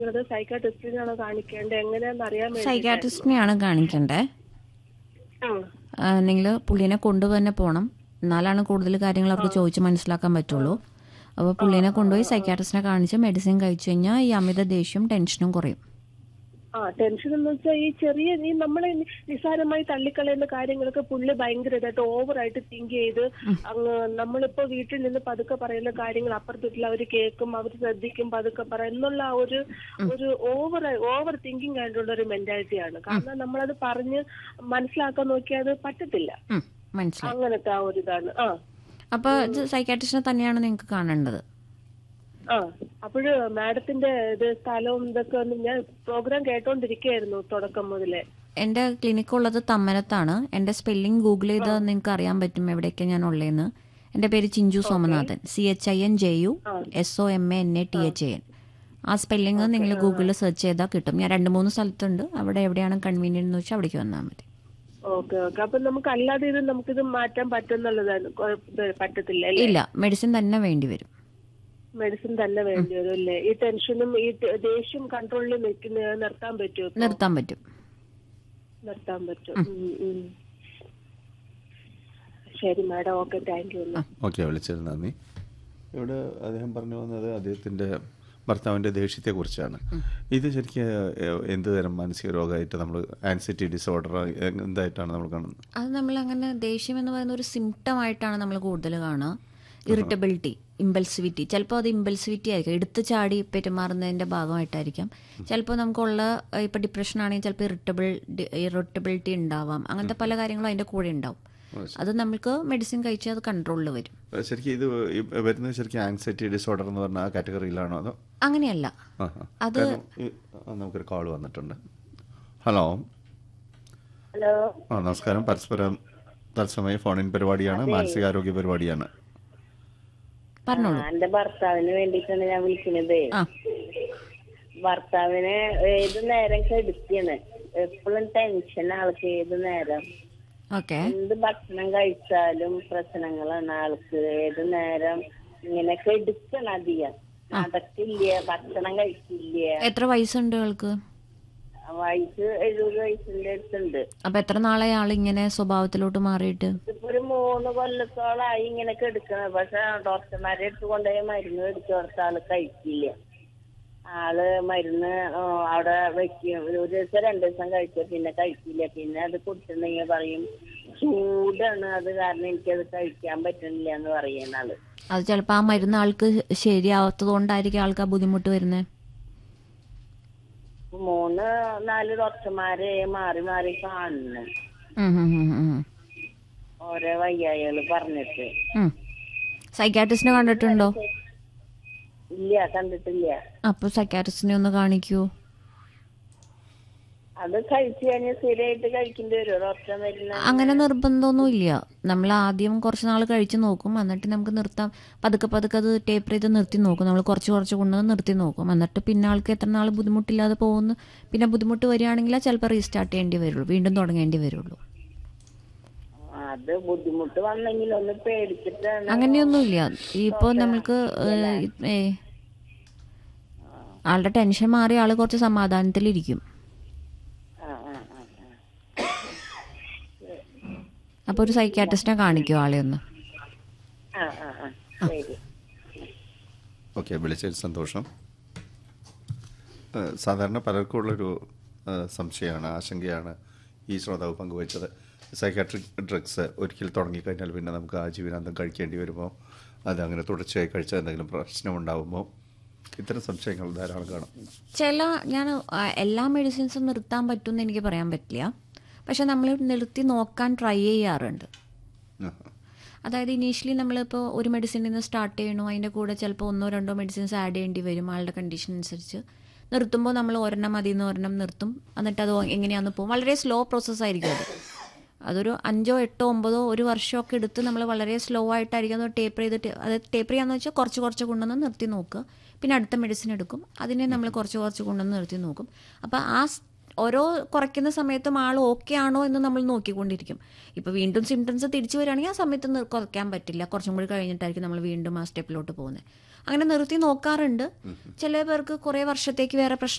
സൈക്കാട്രിസ്റ്റിനാണോ കാണിക്കേണ്ടത് എങ്ങനെയാണെന്ന് അറിയാൻ വേണ്ടി സൈക്കാട്രിസ്റ്റിനെയാണ് കാണിക്കേണ്ടത് അല്ലെങ്കിൽ പുള്ളിനെ കൊണ്ടുതന്നെ പോകണം എന്നാലാണ് കൂടുതൽ കാര്യങ്ങൾ അവർക്ക് ചോദിച്ച് മനസ്സിലാക്കാൻ പറ്റുള്ളൂ അപ്പോൾ പുള്ളിനെ കൊണ്ടുപോയി സൈക്കാട്രിസ്റ്റിനെ കാണിച്ച് മെഡിസിൻ കഴിച്ചു കഴിഞ്ഞാൽ ഈ അമിത ദേഷ്യവും ടെൻഷനും കുറയും ആ ടെൻഷൻ എന്ന് വെച്ചാൽ ഈ ചെറിയ ഈ നമ്മളെ നിസ്സാരമായി തള്ളിക്കളയുന്ന കാര്യങ്ങളൊക്കെ പുള്ളി ഭയങ്കര ഇതായിട്ട് ഓവറായിട്ട് തിങ്ക് ചെയ്ത് അങ്ങ് നമ്മളിപ്പോ വീട്ടിൽ നിന്ന് പതുക്കെ പറയുന്ന കാര്യങ്ങൾ അപ്പുറത്ത് വീട്ടിൽ അവർ കേൾക്കും അവർ ശ്രദ്ധിക്കും പതുക്കെ പറയും എന്നുള്ള ആ ഒരു ഒരു ഓവർ ഓവർ തിങ്കിങ് ആയിട്ടുള്ള ഒരു മെന്റാലിറ്റിയാണ് കാരണം നമ്മളത് പറഞ്ഞ് മനസ്സിലാക്കാൻ നോക്കിയാൽ അത് പറ്റത്തില്ല ഉം, മനസ്സിലായി അങ്ങനത്തെ ആ ഒരു ഇതാണ് ആ അപ്പോൾ ഇത് സൈക്കാട്രിസ്റ്റിനെ തന്നെയാണ് നിങ്ങൾക്ക് കാണേണ്ടത് ആ അപ്പോഴ് മാഡത്തിന്റെ ഇത് സ്ഥലവും ഇതൊക്കെ ഒന്ന് ഞാൻ പ്രോഗ്രാം കേട്ടോണ്ടിരിക്കുകയായിരുന്നു തുടക്കം മുതലേ എൻ്റെ ക്ലിനിക്ക് ഉള്ളത് തമ്മനത്താണ് എൻ്റെ സ്പെല്ലിംഗ് ഗൂഗിൾ ചെയ്താൽ നിങ്ങൾക്ക് അറിയാൻ പറ്റും എവിടെയൊക്കെ ഞാൻ ഉള്ളതെന്ന് എൻ്റെ പേര് Chinju Somanathan C H I N J U S O M A N A T H A N ആ സ്പെല്ലിംഗ് നിങ്ങൾ ഗൂഗിളിൽ സെർച്ച് ചെയ്താൽ കിട്ടും ഞാൻ രണ്ട് മൂന്ന് സ്ഥലത്തുണ്ട് അവിടെ എവിടെയാണ് കൺവീനിയൻ്റ് എന്ന് വെച്ചാൽ അവിടേക്ക് വന്നാൽ മതി ഓക്കെ ഓക്കെ അപ്പൊ നമുക്ക് അല്ലാതെ ഇത് നമുക്കിത് മാറ്റാൻ പറ്റുന്നുള്ളതാണ് കുഴപ്പ- ഇത് പറ്റത്തില്ല അല്ലേ ഇല്ല മെഡിസിൻ തന്നെ വേണ്ടി വരും മെഡിസിൻ തന്നെ വേണ്ടി വരും അല്ലേ ഈ ടെൻഷനും ഈ ടെ- ദേഷ്യം കൺട്രോളിൽ നിൽക്കുന്ന നിർത്താൻ പറ്റുമോ ഇപ്പൊ? നിർത്താൻ പറ്റും നിർത്താൻ പറ്റും ഉം, ഉം. ശരി madam okay thank you okay വിളിച്ചതിന് നന്ദി ഇവിടെ അദ്ദേഹം പറഞ്ഞു വന്നത് അദ്ദേഹത്തിൻ്റെ ഭർത്താവിൻ്റെ ദേഷ്യത്തെക്കുറിച്ചാണ് ഇത് ശരിക്കും ഏഹ്, എന്ത് തരം മാനസിക രോഗമായിട്ട് നമ്മൾ ആൻസൈറ്റി ഡിസോർഡർ എന്തായിട്ടാണ് നമ്മൾ കാണുന്നത് അത് നമ്മൾ അങ്ങനെ ദേഷ്യം എന്ന് പറയുന്ന ഒരു സിംറ്റം ആയിട്ടാണ് നമ്മൾ കൂടുതൽ കാണുക ഇറിറ്റബിലിറ്റി ഇമ്പൾസിവിറ്റി ചിലപ്പോൾ അത് ഇമ്പൾസിവിറ്റി ആയിരിക്കും എടുത്ത് ചാടി പെരുമാറുന്നതിൻ്റെ ഭാഗമായിട്ടായിരിക്കാം ചിലപ്പോൾ നമുക്കുള്ള ഇപ്പോൾ ഡിപ്രഷൻ ആണെങ്കിൽ ചിലപ്പോൾ ഇറിറ്റബിൾ ഇറിറ്റബിലിറ്റി ഉണ്ടാവാം അങ്ങനത്തെ പല കാര്യങ്ങളും അതിൻ്റെ കൂടെ ഉണ്ടാവും അത് നമുക്ക് മെഡിസിൻ കഴിച്ചാൽ അത് കൺട്രോളിൽ വരും ഏഹ്, ശരിക്കും ഇത് ഈ വരുന്നത് ശരിക്കും ആൻസൈറ്റി ഡിസോർഡർ എന്ന് പറഞ്ഞ ആ കാറ്റഗറിയിലാണോ അതോ അങ്ങനെയല്ല ആ, ആ. അത് കാരണം ഈ- ആ, നമുക്കൊരു കോൾ വന്നിട്ടുണ്ട് ഹലോ ഹലോ ആ നമസ്കാരം പരസ്പരം തത്സമയ ഫോണിൻ പരിപാടിയാണ് മാനസികാരോഗ്യ പരിപാടിയാണ് പറഞ്ഞോളൂ എന്റെ ഭർത്താവിന് വേണ്ടിയിട്ടാണ് ഞാൻ വിളിക്കുന്നത് ആ ഭർത്താവിന് ഏത് നേരം കെടുത്തിയാണ് എപ്പോഴും ടെൻഷൻ ആൾക്ക് ഏത് നേരം ഓക്കെ എന്ത് ഭക്ഷണം കഴിച്ചാലും പ്രശ്നങ്ങളാണ് ആൾക്ക് ഏത് നേരം ഇങ്ങനെ കെടുക്കണം അധികം നടക്കില്ല ഭക്ഷണം കഴിക്കില്ല എത്ര വയസ്സുണ്ട് ആൾക്ക് വയസ്സ് എഴുപത് വയസ്സിന്റെ അടുത്തുണ്ട് അപ്പം എത്ര നാളെ ആൾ ഇങ്ങനെ സ്വഭാവത്തിലോട്ട് മാറിയിട്ട് ഇപ്പൊ ഒരു മൂന്ന് കൊല്ലത്തോളായി ഇങ്ങനെ കെടുക്കണം പക്ഷെ ഡോക്ടർമാരെ അടുത്ത് കൊണ്ടുപോയി മരുന്ന് മേടിച്ചു കൊടുത്ത ആള് കഴിക്കില്ല ആള് മരുന്ന് ആ, അവിടെ വെക്കും ഒരു ദിവസം രണ്ടു ദിവസം കഴിച്ച പിന്നെ കഴിക്കില്ല പിന്നെ അത് കുടിച്ചിട്ടുണ്ടെങ്കിൽ പറയും ചൂടാണ് അത് കാരണം എനിക്കത് കഴിക്കാൻ പറ്റുന്നില്ല എന്ന് പറയുന്ന ആള് അത് ചിലപ്പോൾ ആ മരുന്ന് ആൾക്ക് ശരിയാവാത്തത് കൊണ്ടായിരിക്കും ആൾക്ക് ആ ബുദ്ധിമുട്ട് വരുന്നത് മൂന്ന് നാല് ഡോക്ടർമാരെ മാറി മാറി കാണുന്നു ഓരോ വയ്യായികള് പറഞ്ഞിട്ട് സൈക്കാട്രിസ്റ്റിനെ കണ്ടിട്ടുണ്ടോ ഇല്ല കണ്ടിട്ടില്ല അപ്പോൾ സൈക്കാട്രിസ്റ്റിനെ ഒന്ന് കാണിക്കൂ അത് കഴിച്ചു കഴിഞ്ഞാൽ സ്ഥിരമായിട്ട് കഴിക്കേണ്ടി വരുമോ ഡോക്ടർ മരുന്ന് അങ്ങനെ നിർബന്ധമൊന്നുമില്ല നമ്മൾ ആദ്യം കുറച്ച് നാൾ കഴിച്ച് നോക്കും എന്നിട്ട് നമുക്ക് നിർത്താം പതുക്കെ പതുക്കെ അത് ടേപ്പർ ചെയ്ത് നിർത്തി നോക്കും നമ്മൾ കുറച്ച് കുറച്ച് കൊണ്ടുവന്ന് നിർത്തി നോക്കും എന്നിട്ട് പിന്നെ ആൾക്ക് എത്ര നാൾ ബുദ്ധിമുട്ടില്ലാതെ പോകുന്നു പിന്നെ ബുദ്ധിമുട്ട് വരികയാണെങ്കിൽ ചിലപ്പോൾ റീസ്റ്റാർട്ട് ചെയ്യേണ്ടി വരുള്ളൂ വീണ്ടും തുടങ്ങേണ്ടി വരുള്ളൂ അത് ബുദ്ധിമുട്ട് വന്നെങ്കിൽ ഒന്ന് പേടിച്ചിട്ടാണ് അങ്ങനെയൊന്നുമില്ല ഇപ്പോൾ നമ്മൾക്ക് ഏഹ്, ഏഹ്, ആളുടെ ടെൻഷൻ മാറി ആൾ കുറച്ച് സമാധാനത്തിലിരിക്കും ആ, ആ, ആ, ആ. അപ്പോൾ ഒരു സൈക്കാട്രിസ്റ്റിനെ കാണിക്കും ആളെ ഒന്ന് ആ, ആ, ആ. ശരി ഓക്കെ വിളിച്ചതിൽ സന്തോഷം ഏഹ് സാധാരണ പലർക്കും ഉള്ളൊരു ഏഹ് സംശയമാണ് ആശങ്കയാണ് ഈ ശ്രോതാവ് പങ്കുവച്ചത് സൈക്കാട്രിക് ഡ്രഗ്സ് ഒരിക്കൽ തുടങ്ങിക്കഴിഞ്ഞാൽ പിന്നെ നമുക്ക് ആജീവനാന്തം കഴിക്കേണ്ടി വരുമോ അത് അങ്ങനെ തുടർച്ചയായി കഴിച്ചാൽ എന്തെങ്കിലും പ്രശ്നമുണ്ടാകുമോ ഇത്തരം സംശയങ്ങൾ ധാരാളം കാണാം ചില ഞാൻ ആ, എല്ലാ മെഡിസിൻസും നിർത്താൻ പറ്റുമെന്ന് എനിക്ക് പറയാൻ പറ്റില്ല പക്ഷെ നമ്മൾ നിർത്തി നോക്കാൻ ട്രൈ ചെയ്യാറുണ്ട് ആഹാ. അതായത് ഇനീഷ്യലി നമ്മളിപ്പോൾ ഒരു മെഡിസിനിൽ നിന്ന് സ്റ്റാർട്ട് ചെയ്യണു അതിൻ്റെ കൂടെ ചിലപ്പോൾ ഒന്നോ രണ്ടോ മെഡിസിൻസ് ആഡ് ചെയ്യേണ്ടി വരും ആളുടെ കണ്ടീഷൻ അനുസരിച്ച് നിർത്തുമ്പോൾ നമ്മൾ ഒരെണ്ണം മതി എന്ന് ഒരെണ്ണം നിർത്തും എന്നിട്ട് അത് എങ്ങനെയാണെന്ന് പോകും വളരെ സ്ലോ പ്രോസസ്സ് ആയിരിക്കും അത് അതൊരു അഞ്ചോ എട്ടോ ഒമ്പതോ ഒരു വർഷമൊക്കെ എടുത്ത് നമ്മൾ വളരെ സ്ലോ ആയിട്ടായിരിക്കും അത് ടേപ്പർ ചെയ്തിട്ട് അത് ടേപ്പർ ചെയ്യാന്ന് വെച്ചാൽ കുറച്ച് കുറച്ച് കൊണ്ടുവന്ന് നിർത്തി നോക്കുക പിന്നെ അടുത്ത മെഡിസിൻ എടുക്കും അതിനെ നമ്മൾ കുറച്ച് കുറച്ച് കൊണ്ടുവന്ന് നിർത്തി നോക്കും അപ്പോൾ ആ ഓരോ കുറയ്ക്കുന്ന സമയത്തും ആൾ ഓക്കെ ആണോ എന്ന് നമ്മൾ നോക്കിക്കൊണ്ടിരിക്കും ഇപ്പോൾ വീണ്ടും സിംറ്റംസ് തിരിച്ചു വരികയാണെങ്കിൽ ആ സമയത്ത് നിർ- കുറയ്ക്കാൻ പറ്റില്ല കുറച്ചും കൂടി കഴിഞ്ഞിട്ടായിരിക്കും നമ്മൾ വീണ്ടും ആ സ്റ്റെപ്പിലോട്ട് പോകുന്നത് അങ്ങനെ നിർത്തി നോക്കാറുണ്ട് ചില പേർക്ക് കുറേ വർഷത്തേക്ക് വേറെ പ്രശ്നം